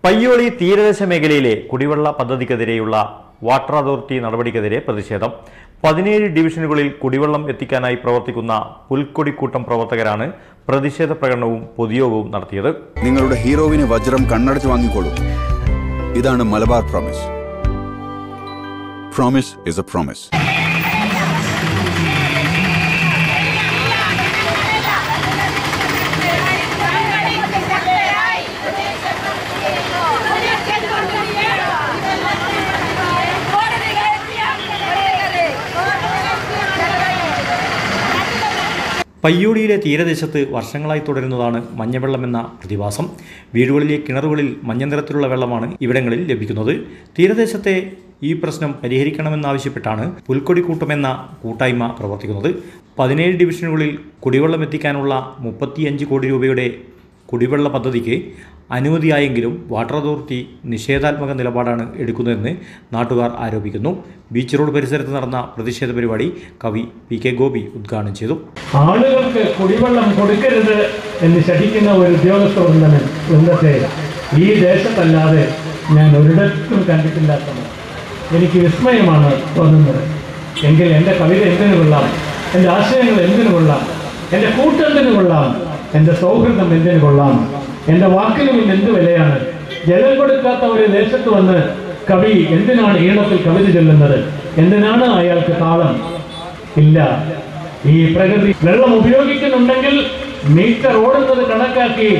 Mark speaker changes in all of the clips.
Speaker 1: പയ്യോളി തീരദേശ മേഖലയിലെ കുടിവെള്ള പദ്ധതിക്കെതിരെയുള്ള വാട്ടർ അതോറിറ്റി നടപടിക്കെതിരെ പ്രതിഷേധം പതിനേഴ് ഡിവിഷനുകളിൽ കുടിവെള്ളം എത്തിക്കാനായി പ്രവർത്തിക്കുന്ന പുൽക്കൊടിക്കൂട്ടം പ്രവർത്തകരാണ് പ്രതിഷേധ പ്രകടനവും പൊതുയോഗവും നടത്തിയത്
Speaker 2: നിങ്ങളുടെ ഹീറോവിന് വജ്രം കണ്ണടച്ച് വാങ്ങിക്കോളൂ ഇതാണ് Malabar promise promise is a promise
Speaker 1: പയ്യോളിയിലെ തീരദേശത്ത് വർഷങ്ങളായി തുടരുന്നതാണ് മഞ്ഞവെള്ളമെന്ന പ്രതിഭാസം വീടുകളിലെ കിണറുകളിൽ മഞ്ഞ നിറത്തിലുള്ള വെള്ളമാണ് ഇവിടങ്ങളിൽ ലഭിക്കുന്നത് തീരദേശത്തെ ഈ പ്രശ്നം പരിഹരിക്കണമെന്നാവശ്യപ്പെട്ടാണ് പുൽക്കൊടിക്കൂട്ടമെന്ന കൂട്ടായ്മ പ്രവർത്തിക്കുന്നത് പതിനേഴ് ഡിവിഷനുകളിൽ കുടിവെള്ളം എത്തിക്കാനുള്ള മുപ്പത്തിയഞ്ച് കോടി രൂപയുടെ കുടിവെള്ള പദ്ധതിക്ക് അനുമതിയായെങ്കിലും വാട്ടർ അതോറിറ്റി നിഷേധാത്മക നിലപാടാണ് എടുക്കുന്നതെന്ന് നാട്ടുകാർ ആരോപിക്കുന്നു ബീച്ച് റോഡ് പരിസരത്ത് നടന്ന പ്രതിഷേധ പരിപാടി കവി പി കെ ഗോപി ഉദ്ഘാടനം ചെയ്തു
Speaker 3: ആളുകൾക്ക് കുടിവെള്ളം കൊടുക്കരുത് എന്ന് ശഠിക്കുന്ന ഒരു ഉദ്യോഗസ്ഥ വൃന്ദന് വൃന്ദത്തെ ഈ ദേശത്തല്ലാതെ ഞാൻ ഒരിടത്തും കണ്ടിട്ടില്ലാത്തത് എനിക്ക് വിസ്മയമാണ് തോന്നുന്നത് എങ്കിൽ എൻ്റെ കവിത എന്തിനു കൊള്ളാം എൻ്റെ ആശയങ്ങൾ എന്തിനു കൊള്ളാം എൻ്റെ കൂട്ടെന്തിനു കൊള്ളാം എൻ്റെ സൗഹൃദം എന്തിനു കൊള്ളാം എൻ്റെ വാക്കിനും ഇന്ന് എന്ത് വിലയാണ് ജലം കൊടുക്കാത്ത ഒരു ദേശത്ത് വന്ന് കവി എന്തിനാണ് ഈണത്തിൽ കവിത ചൊല്ലുന്നത് എന്തിനാണ് അയാൾക്ക് താളം ഇല്ല ഈ പ്രകൃതി വെള്ളം ഉപയോഗിക്കുന്നുണ്ടെങ്കിൽ മീറ്റർ ഓടുന്നത് കണക്കാക്കി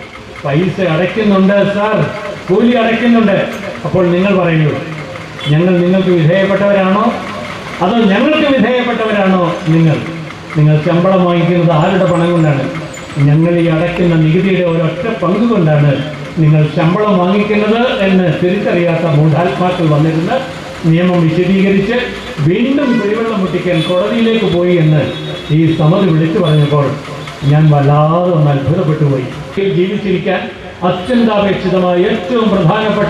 Speaker 3: പൈസ അടയ്ക്കുന്നുണ്ട് സാർ കൂലി അടയ്ക്കുന്നുണ്ട് അപ്പോൾ നിങ്ങൾ പറയൂ ഞങ്ങൾ നിങ്ങൾക്ക് വിധേയപ്പെട്ടവരാണോ അതോ ഞങ്ങൾക്ക് വിധേയപ്പെട്ടവരാണോ നിങ്ങൾ നിങ്ങൾ ശമ്പളം വാങ്ങിക്കുന്നത് ആരുടെ പണം കൊണ്ടാണ് ഞങ്ങൾ ഈ അടയ്ക്കുന്ന നികുതിയുടെ ഒരൊറ്റ പങ്ക് കൊണ്ടാണ് നിങ്ങൾ ശമ്പളം വാങ്ങിക്കുന്നത് എന്ന് തിരിച്ചറിയാത്ത മൂഢാത്മാക്കൾ വന്നിരുന്ന് നിയമം വിശദീകരിച്ച് വീണ്ടും കുടിവെള്ളം മുട്ടിക്കാൻ കോടതിയിലേക്ക് പോയി എന്ന് ഈ സമിതി വിളിച്ചു പറഞ്ഞപ്പോൾ ഞാൻ വല്ലാതെ ഒന്ന് അത്ഭുതപ്പെട്ടു പോയി ജീവിച്ചിരിക്കാൻ അത്യന്താപേക്ഷിതമായ ഏറ്റവും പ്രധാനപ്പെട്ട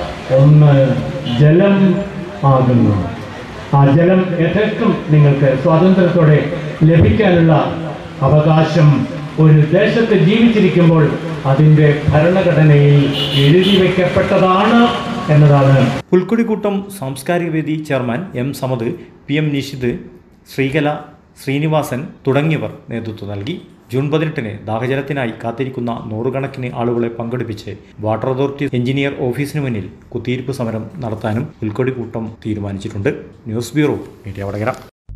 Speaker 3: ഒന്ന് ജലം ആകുന്നു ആ ജലം യഥേഷ്ടം നിങ്ങൾക്ക് സ്വാതന്ത്ര്യത്തോടെ ലഭിക്കാനുള്ള അവകാശം ഒരു ദേശത്ത് ജീവിച്ചിരിക്കുമ്പോൾ അതിൻ്റെ ഭരണഘടനയിൽ എഴുതി വയ്ക്കപ്പെട്ടതാണ് എന്നതാണ്
Speaker 1: പുൽക്കൊടിക്കൂട്ടം സാംസ്കാരിക വേദി chairman M Samad P M Nishid Sreekala Srinivasan തുടങ്ങിയവർ നേതൃത്വം നൽകി ജൂൺ പതിനെട്ടിന് ദാഹജലത്തിനായി കാത്തിരിക്കുന്ന നൂറുകണക്കിന് ആളുകളെ പങ്കെടുപ്പിച്ച് വാട്ടർ അതോറിറ്റി എഞ്ചിനീയർ ഓഫീസിന് മുന്നിൽ കുത്തിയിരിപ്പ് സമരം നടത്താനും പുൽക്കൊടിക്കൂട്ടം തീരുമാനിച്ചിട്ടുണ്ട് ന്യൂസ് ബ്യൂറോ മീഡിയ വടകര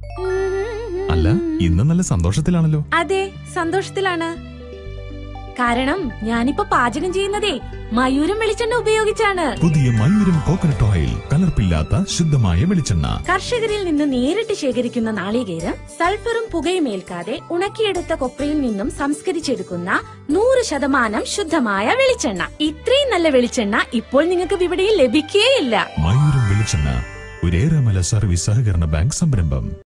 Speaker 4: അല്ല ഇന്ന് നല്ല സന്തോഷത്തിലാണല്ലോ
Speaker 5: അതെ സന്തോഷത്തിലാണ് കാരണം ഞാനിപ്പോ പാചകം ചെയ്യുന്നതേ മയൂരം വെളിച്ചെണ്ണ ഉപയോഗിച്ചാണ്
Speaker 4: പുതിയ മയൂരം കോക്കനട്ട് ഓയിൽ കലർപ്പില്ലാത്ത ശുദ്ധമായ വെളിച്ചെണ്ണ
Speaker 5: കർഷകരിൽ നിന്ന് നേരിട്ട് ശേഖരിക്കുന്ന നാളികേരം സൾഫറും പുകയും ഏൽക്കാതെ ഉണക്കിയെടുത്ത കൊപ്രയിൽ നിന്നും സംസ്കരിച്ചെടുക്കുന്ന നൂറ് ശതമാനം ശുദ്ധമായ വെളിച്ചെണ്ണ ഇത്രയും നല്ല വെളിച്ചെണ്ണ ഇപ്പോൾ നിങ്ങൾക്ക് വിപണിയിൽ ലഭിക്കുകയില്ല
Speaker 4: മയൂരം വെളിച്ചെണ്ണ ഒരേറെമല സർവീസ് സഹകരണ ബാങ്ക് സംരംഭം